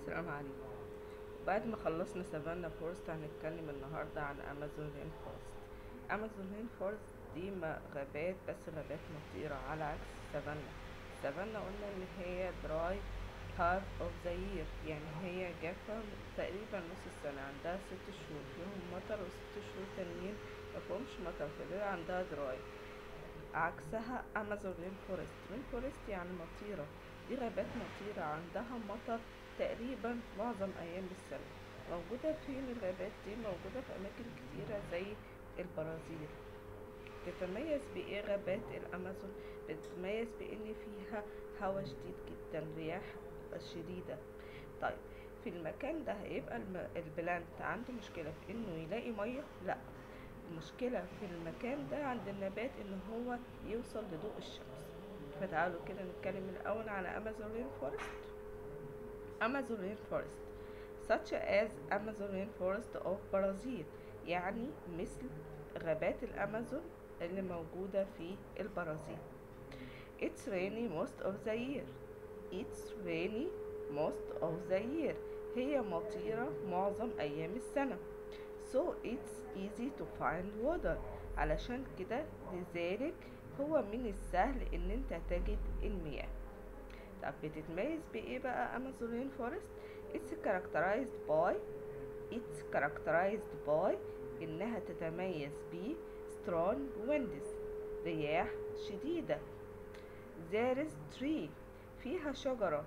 السلام عليكم بعد ما خلصنا سافانا فورست هنتكلم النهاردة عن امازون رين فورست امازون رين فورست دي ما غابات بس غابات مطيرة على عكس سافانا سافانا قلنا ان هي دراي هاف اوف ذا يير يعني هي جافة تقريبا نص السنة عندها ست شهور فيهم مطر وست شهور تانيين مفهومش مطر فبيبقى عندها دراي عكسها امازون رين فورست رين فورست يعني مطيرة دي غابات مطيرة عندها مطر تقريبا معظم ايام السنة موجودة فين الغابات دي موجودة في اماكن كتيرة زي البرازيل تتميز بايه غابات الامازون بتتميز بان فيها هواء شديد جدا رياح شديدة طيب في المكان ده هيبقى الم... البلانت عنده مشكلة في انه يلاقي مية لا المشكلة في المكان ده عند النبات ان هو يوصل لضوء الشمس فتعالوا كده نتكلم الاول على امازون رين فورست امازون رين فورست such as Amazon rainforest of Brazil يعني مثل غابات الامازون اللي موجودة في البرازيل It's rainy most of the year It's rainy most of the year هي مطيرة معظم أيام السنة So it's easy to find water علشان كده لذلك هو من السهل ان انت تجد المياه طب بتتميز بايه بقى امازون رين فورست it's characterized by it's characterized by انها تتميز ب strong winds رياح شديدة there is tree فيها شجرة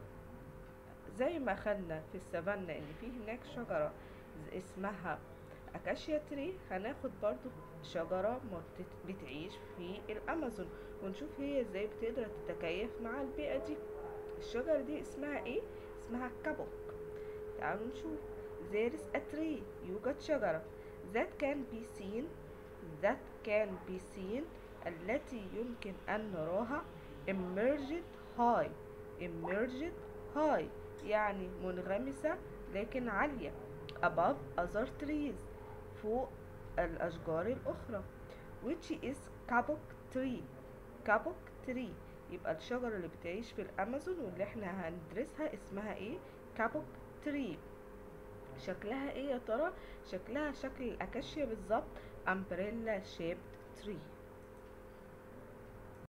زي ما خدنا في السافانا ان في هناك شجرة اسمها اكاشيا تري هناخد برضو شجرة بتعيش في الامازون ونشوف هي ازاي بتقدر تتكيف مع البيئة دي الشجرة دي اسمها ايه اسمها كابوك تعالوا نشوف there is a tree يوجد شجرة that can be seen that can be seen التي يمكن أن نراها emerged high emerged high يعني منغمسة لكن عالية above other trees فوق الأشجار الأخرى which is kabok tree kabok tree يبقى الشجرة اللي بتعيش في الأمازون واللي احنا هندرسها اسمها ايه كابوك تري شكلها ايه يا ترى شكلها شكل الأكاشيا بالظبط umbrella shaped tree